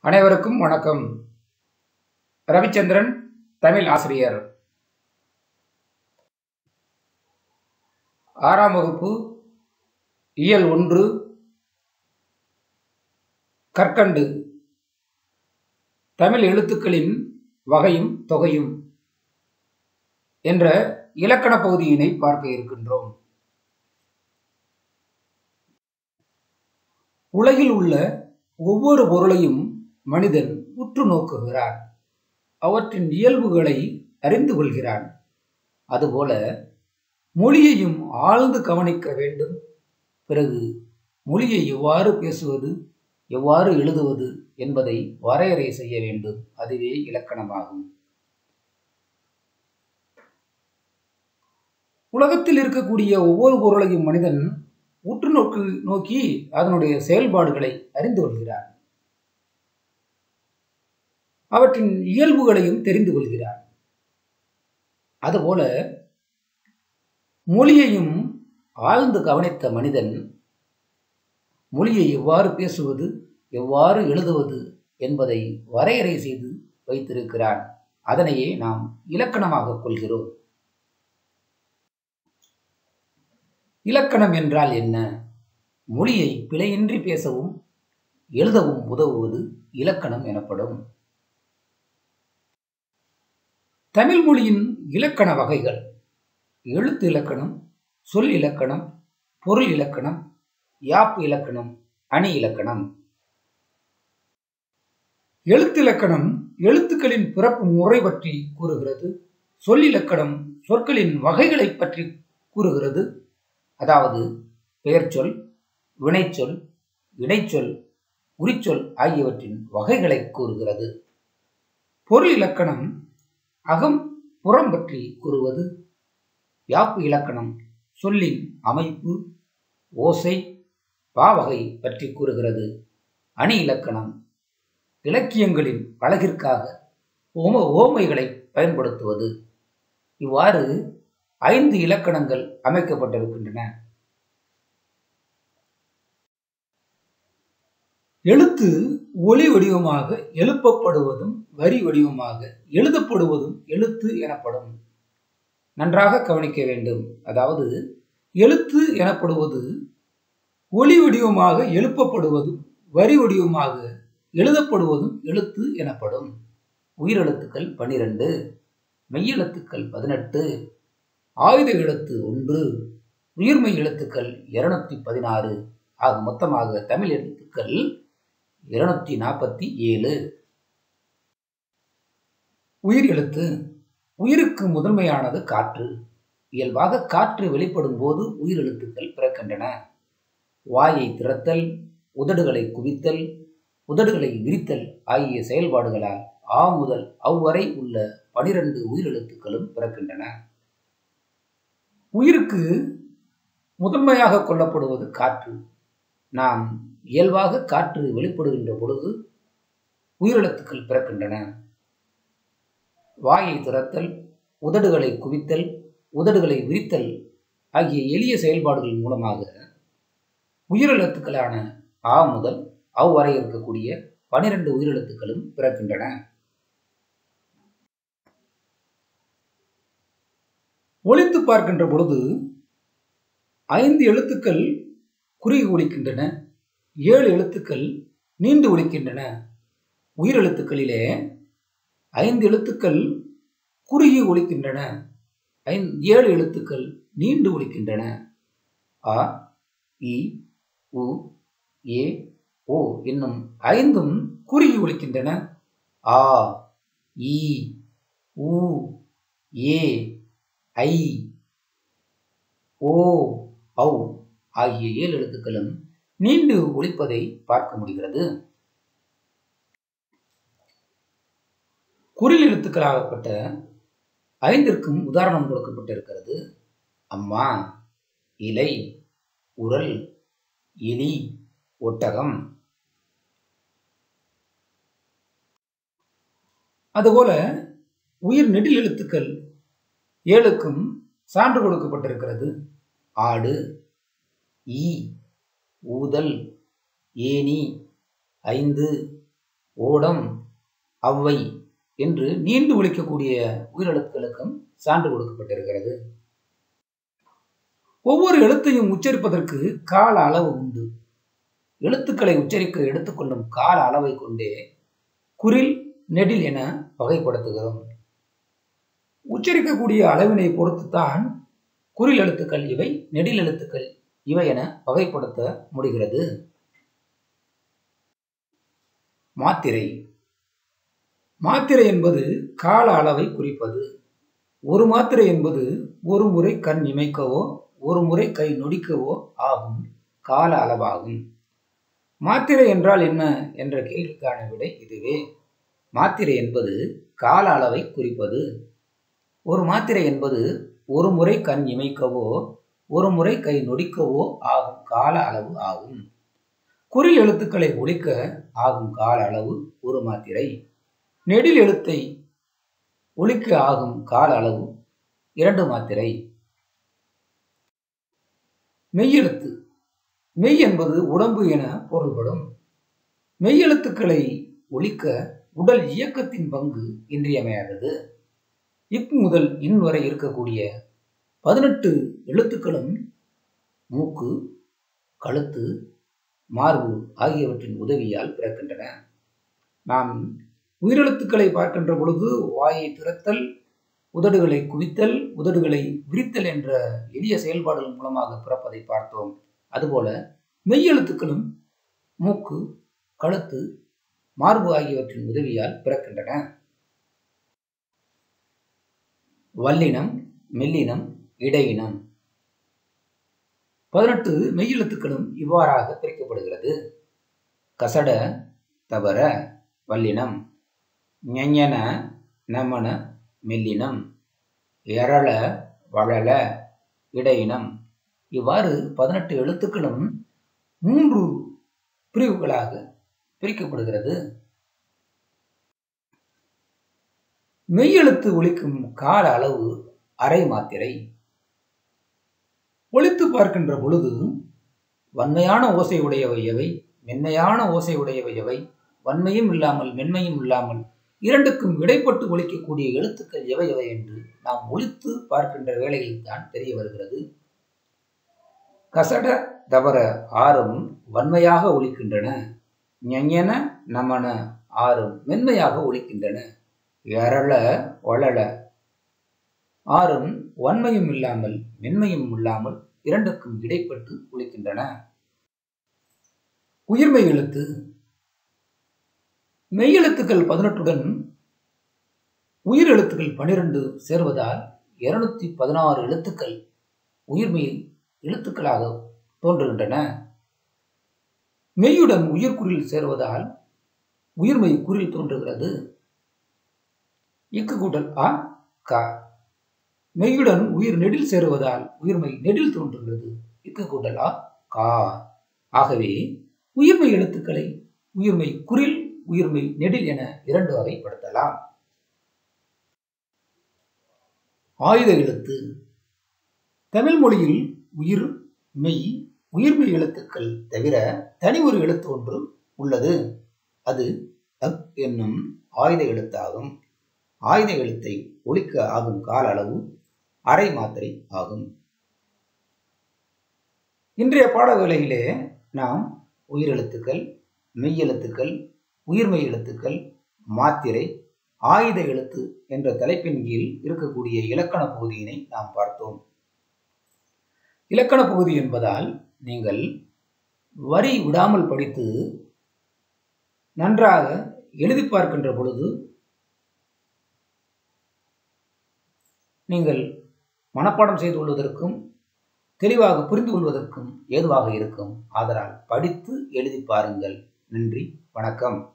அனைவருக்கும் வணக்கம் ரவிச்சந்திரன் தமிழ் ஆசிரியர் ஆறாம் வகுப்பு இயல் ஒன்று கற்கண்டு தமிழ் எழுத்துக்களின் வகையும் தொகையும் என்ற இலக்கண பகுதியினை பார்க்க இருக்கின்றோம் உலகில் உள்ள ஒவ்வொரு பொருளையும் மனிதன் உற்று நோக்குகிறான் அவற்றின் இயல்புகளை அறிந்து கொள்கிறான் அதுபோல மொழியையும் ஆழ்ந்து கவனிக்க வேண்டும் பிறகு மொழியை எவ்வாறு பேசுவது எவ்வாறு எழுதுவது என்பதை வரையறை செய்ய வேண்டும் அதுவே இலக்கணமாகும் உலகத்தில் இருக்கக்கூடிய ஒவ்வொரு பொருளையும் மனிதன் உற்று நோக்கு நோக்கி அதனுடைய செயல்பாடுகளை அறிந்து கொள்கிறார் அவற்றின் இயல்புகளையும் தெரிந்து கொள்கிறார் அதுபோல மொழியையும் ஆழ்ந்து கவனித்த மனிதன் மொழியை எவ்வாறு பேசுவது எவ்வாறு எழுதுவது என்பதை வரையறை செய்து வைத்திருக்கிறான் அதனையே நாம் இலக்கணமாக கொள்கிறோம் இலக்கணம் என்றால் என்ன மொழியை பிழையின்றி பேசவும் எழுதவும் உதவுவது இலக்கணம் எனப்படும் தமிழ் மொழியின் இலக்கண வகைகள் எழுத்து இலக்கணம் சொல் இலக்கணம் பொருள் இலக்கணம் யாப்பு இலக்கணம் அணி இலக்கணம் எழுத்திலக்கணம் எழுத்துக்களின் பிறப்பு முறை பற்றி கூறுகிறது சொல்லிலக்கணம் சொற்களின் வகைகளை பற்றி கூறுகிறது அதாவது பெயர்ச்சொல் வினைச்சொல் இடைச்சொல் உரிச்சொல் ஆகியவற்றின் வகைகளை கூறுகிறது பொருள் இலக்கணம் அகம் புறம் பற்றி கூறுவது யாப்பு இலக்கணம் சொல்லின் அமைப்பு ஓசை பாவகை பற்றி கூறுகிறது அணி இலக்கணம் இலக்கியங்களின் அழகிற்காக ஓம ஓமைகளை பயன்படுத்துவது இவ்வாறு ஐந்து இலக்கணங்கள் அமைக்கப்பட்டிருக்கின்றன எழுத்து ஒளி வடிவமாக எழுப்பப்படுவதும் வரி வடிவமாக எழுதப்படுவதும் எழுத்து எனப்படும் நன்றாக கவனிக்க வேண்டும் அதாவது எழுத்து எனப்படுவது ஒளி வடிவமாக எழுப்பப்படுவதும் வரி வடிவமாக எழுதப்படுவதும் எழுத்து எனப்படும் உயிரெழுத்துக்கள் பனிரெண்டு மெய்யெழுத்துக்கள் பதினெட்டு ஆயுத எழுத்து ஒன்று உயிர்மெய் எழுத்துக்கள் இருநூத்தி பதினாறு ஆக மொத்தமாக தமிழ் எழுத்துக்கள் இருநூத்தி நாற்பத்தி ஏழு உயிர் எழுத்து உயிருக்கு முதன்மையானது காற்று இயல்பாக காற்று வெளிப்படும் போது உயிரெழுத்துக்கள் பிறக்கின்றன வாயை திறத்தல் உதடுகளை குவித்தல் உதடுகளை விரித்தல் ஆகிய செயல்பாடுகளால் ஆ முதல் அவ்வரை உள்ள பனிரெண்டு உயிரெழுத்துக்களும் பிறக்கின்றன உயிருக்கு முதன்மையாக கொள்ளப்படுவது காற்று நாம் இயல்பாக காற்று வெளிப்படுகின்ற பொழுது உயிரெழுத்துக்கள் பிறக்கின்றன வாயை திறத்தல் உதடுகளை குவித்தல் உதடுகளை விரித்தல் ஆகிய எளிய செயல்பாடுகள் மூலமாக உயிரெழுத்துக்களான ஆ முதல் அவ் வரை இருக்கக்கூடிய பனிரெண்டு உயிரெழுத்துக்களும் பிறக்கின்றன ஒழித்து பார்க்கின்ற பொழுது ஐந்து எழுத்துக்கள் குறுகி ஒழிக்கின்றன ஏழு எழுத்துக்கள் நீண்டு ஒழிக்கின்றன உயிரெழுத்துக்களிலே ஐந்து எழுத்துக்கள் குறுகி ஒழிக்கின்றன ஐந்து ஏழு எழுத்துக்கள் நீண்டு ஒழிக்கின்றன அ இ உ ஏ ஓ என்னும் ஐந்தும் குறுகி ஒழிக்கின்றன ஆ இ உ ஏ ஐ ஓ ஔ ஆகிய ஏழு எழுத்துக்களும் நீண்டு ஒழிப்பதை பார்க்க முடிகிறது குறில் எழுத்துக்களாகப்பட்ட ஐந்திற்கும் உதாரணம் கொடுக்கப்பட்டிருக்கிறது அம்மா இலை உரல் எலி ஒட்டகம் அதுபோல உயிர் நெடில் எழுத்துக்கள் ஏழுக்கும் சான்று கொடுக்கப்பட்டிருக்கிறது ஆடு ஈ ஊதல் ஏனி ஐந்து ஓடம் அவ்வை என்று நீண்டு ஒழிக்கக்கூடிய உயிரெழுத்துக்களுக்கும் சான்று கொடுக்கப்பட்டிருக்கிறது ஒவ்வொரு எழுத்தையும் உச்சரிப்பதற்கு கால அளவு உண்டு எழுத்துக்களை உச்சரிக்க எடுத்துக்கொள்ளும் கால அளவை கொண்டே குரில் நெடில் என வகைப்படுத்துகிறோம் உச்சரிக்கக்கூடிய அளவினை பொறுத்துத்தான் குறில் எழுத்துக்கள் இவை நெடில் எழுத்துக்கள் இவை என வகைப்படுத்த முடிகிறது மாத்திரை மாத்திரை என்பது கால அளவை குறிப்பது ஒரு மாத்திரை என்பது ஒரு முறை கண் இமைக்கவோ ஒரு முறை கை நொடிக்கவோ ஆகும் கால அளவாகும் மாத்திரை என்றால் என்ன என்ற கேள்விக்கான விடை இதுவே மாத்திரை என்பது கால அளவை குறிப்பது ஒரு மாத்திரை என்பது ஒரு முறை கண் இமைக்கவோ ஒரு முறை கை நொடிக்கவோ ஆகும் கால அளவு ஆகும் குறில் எழுத்துக்களை ஒழிக்க ஆகும் கால அளவு ஒரு மாத்திரை நெடில் எழுத்தை ஒழிக்க ஆகும் கால அளவு இரண்டு மாத்திரை மெய்யெழுத்து மெய் என்பது உடம்பு என பொருள்படும் மெய்யெழுத்துக்களை ஒழிக்க உடல் இயக்கத்தின் பங்கு இன்றியமையாதது இக் முதல் இன் வரை இருக்கக்கூடிய பதினெட்டு எழுத்துக்களும் மூக்கு கழுத்து மார்பு ஆகியவற்றின் உதவியால் பிறக்கின்றன நாம் உயிரெழுத்துக்களை பார்க்கின்ற பொழுது வாயை திறத்தல் உதடுகளை குவித்தல் உதடுகளை விரித்தல் என்ற எளிய செயல்பாடுகள் மூலமாக பிறப்பதை பார்த்தோம் அதுபோல மெய்யெழுத்துக்களும் மூக்கு கழுத்து மார்பு ஆகியவற்றின் உதவியால் பிறக்கின்றன வல்லினம் மெல்லினம் இடையினம் பதினெட்டு மெய்யெழுத்துக்களும் இவ்வாறாக பிரிக்கப்படுகிறது கசட தவற வல்லினம் ஞஞன நமன மெல்லினம் எரள வளல இடையினம் இவ்வாறு பதினெட்டு எழுத்துக்களும் மூன்று பிரிவுகளாக பிரிக்கப்படுகிறது மெய்யெழுத்து ஒழிக்கும் கால அளவு அரை மாத்திரை ஒழித்து பார்க்கின்ற பொழுது வன்மையான ஓசை உடையவை எவை மென்மையான ஓசை உடையவை எவை வன்மையும் இல்லாமல் மென்மையும் இல்லாமல் இரண்டுக்கும் இடைப்பட்டு ஒழிக்கக்கூடிய எழுத்துக்கள் எவை எவை என்று நாம் ஒழித்து பார்க்கின்ற வேளையில் தான் தெரிய வருகிறது கசட தவற ஆறும் வன்மையாக ஒழிக்கின்றன ஞஞன நமன ஆறும் மென்மையாக ஒழிக்கின்றன எரள ஒளள ஆறும் வன்மையும் இல்லாமல் மென்மையும் இல்லாமல் இரண்டுக்கும் இடைப்பட்டு ஒழிக்கின்றன உயிர்மை எழுத்து மெய்யெழுத்துக்கள் பதினெட்டுடன் உயிர் எழுத்துக்கள் பனிரெண்டு சேர்வதால் இருநூத்தி பதினாறு எழுத்துக்கள் உயிர்மை எழுத்துக்களாக தோன்றுகின்றன மெய்யுடன் உயிர்குறில் சேர்வதால் உயிர்மை குறில் தோன்றுகிறது இக்கு கூட்டல் ஆ கா மெய்யுடன் உயிர் நெடில் சேருவதால் உயிர்மை நெடில் தோன்றுகிறது இக்கு கூட்டல் ஆ கா ஆகவே உயிர்மை எழுத்துக்களை உயிர்மை குறில் உயிர்மை நெடில் என இரண்டு வகைப்படுத்தலாம் ஆயுத எழுத்து தமிழ் மொழியில் உயிர் மெய் உயிர்மெய் எழுத்துக்கள் தவிர தனி ஒரு எழுத்து ஒன்று உள்ளது அது அக் என்னும் ஆயுத எழுத்தாகும் ஆயுத எழுத்தை ஒழிக்க ஆகும் கால அளவு அரை மாத்திரை ஆகும் இன்றைய பாடவேளையிலே நாம் உயிரெழுத்துக்கள் மெய்யெழுத்துக்கள் உயிர்மெய் எழுத்துக்கள் மாத்திரை ஆயுத எழுத்து என்ற தலைப்பின் கீழ் இருக்கக்கூடிய இலக்கண பகுதியினை நாம் பார்த்தோம் இலக்கண பகுதி என்பதால் நீங்கள் வரி விடாமல் படித்து நன்றாக எழுதி பார்க்கின்ற பொழுது நீங்கள் மனப்பாடம் செய்து கொள்வதற்கும் தெளிவாக புரிந்து கொள்வதற்கும் ஏதுவாக இருக்கும் ஆதலால் படித்து எழுதி பாருங்கள் நன்றி வணக்கம்